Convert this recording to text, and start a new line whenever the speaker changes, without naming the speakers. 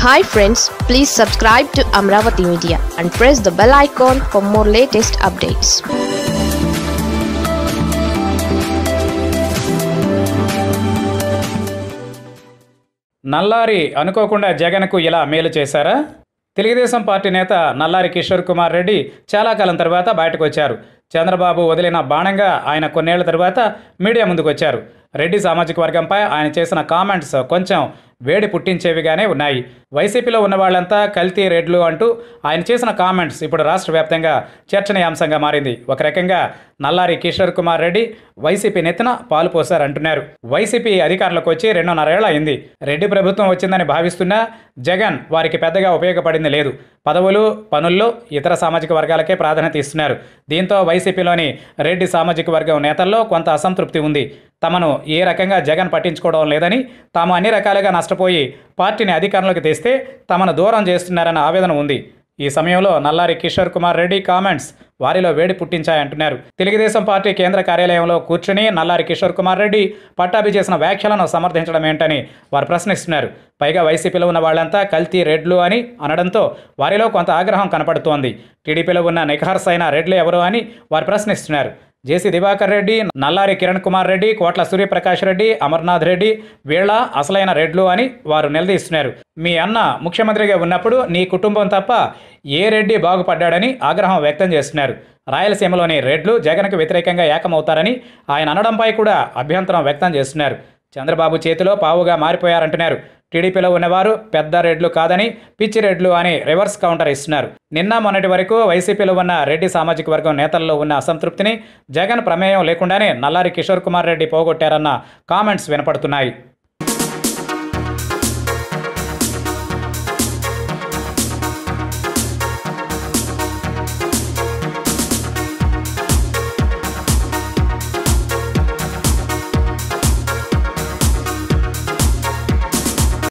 hi friends please subscribe to Amaravati media and press the bell icon for more latest updates
Nallari అనుకోకుండా జగన్కు ఇలా మేలు చేశారా తెలుగుదేశం పార్టీ నేత నల్లారి కిషోర్ కుమార్ రెడ్డి చాలా కాలం తర్వాత బయటకు వచ్చారు చంద్రబాబు వదిలిన బాణంగా ఆయన కొన్నేళ్ల తర్వాత మీడియా ముందుకు వచ్చారు రెడ్డి సామాజిక వర్గంపై ఆయన చేసిన కామెంట్స్ కొంచెం వేడి పుట్టించేవిగానే ఉన్నాయి వైసీపీలో ఉన్న వాళ్ళంతా కల్తీ రెడ్లు అంటూ ఆయన చేసిన కామెంట్స్ ఇప్పుడు రాష్ట్ర వ్యాప్తంగా చర్చనీయాంశంగా మారింది ఒక రకంగా నల్లారి కిషోర్ కుమార్ రెడ్డి వైసీపీ నెత్తిన పాలు పోశారంటున్నారు వైసీపీ అధికారంలోకి వచ్చి రెండున్నరేళ్ల అయింది రెడ్డి ప్రభుత్వం వచ్చిందని భావిస్తున్నా జగన్ వారికి పెద్దగా ఉపయోగపడింది లేదు పదవులు పనుల్లో ఇతర సామాజిక వర్గాలకే ప్రాధాన్యత ఇస్తున్నారు దీంతో వైసీపీలోని రెడ్డి సామాజిక వర్గం నేతల్లో కొంత అసంతృప్తి ఉంది తమను ఏ రకంగా జగన్ పట్టించుకోవడం లేదని తాము అన్ని రకాలుగా నష్టపోయి పార్టీని అధికారంలోకి తెస్తే తమను దూరం చేస్తున్నారన్న ఆవేదన ఉంది ఈ సమయంలో నల్లారి కిషోర్ కుమార్ రెడ్డి కామెంట్స్ వారిలో వేడి పుట్టించాయంటున్నారు తెలుగుదేశం పార్టీ కేంద్ర కార్యాలయంలో కూర్చుని నల్లారి కిషోర్ కుమార్ రెడ్డి పట్టాభి చేసిన వ్యాఖ్యలను సమర్థించడం ఏంటని వారు ప్రశ్నిస్తున్నారు పైగా వైసీపీలో ఉన్న వాళ్ళంతా కల్తీ రెడ్లు అని అనడంతో వారిలో కొంత ఆగ్రహం కనపడుతోంది టీడీపీలో ఉన్న నిఖార్స్ అయిన రెడ్లు ఎవరు అని వారు ప్రశ్నిస్తున్నారు జేసీ దివాకర్ రెడ్డి నల్లారి కిరణ్ కుమార్ రెడ్డి కోట్ల సూర్యప్రకాష్ రెడ్డి అమర్నాథ్ రెడ్డి వీళ్ళ అసలైన రెడ్లు అని వారు నిలదీస్తున్నారు మీ అన్న ముఖ్యమంత్రిగా ఉన్నప్పుడు నీ కుటుంబం తప్ప ఏ రెడ్డి బాగుపడ్డాడని ఆగ్రహం వ్యక్తం చేస్తున్నారు రాయలసీమలోని రెడ్లు జగన్కు వ్యతిరేకంగా ఏకమవుతారని ఆయన అనడంపై కూడా అభ్యంతరం వ్యక్తం చేస్తున్నారు చంద్రబాబు చేతిలో పావుగా మారిపోయారంటున్నారు టీడీపీలో ఉన్నవారు పెద్ద రెడ్లు కాదని పిచ్చి రెడ్లు అని రివర్స్ కౌంటర్ ఇస్తున్నారు నిన్న మొన్నటి వరకు వైసీపీలో ఉన్న రెడ్డి సామాజిక వర్గం నేతల్లో ఉన్న అసంతృప్తిని జగన్ ప్రమేయం లేకుండానే నల్లారి కిషోర్ కుమార్ రెడ్డి పోగొట్టారన్న కామెంట్స్ వినపడుతున్నాయి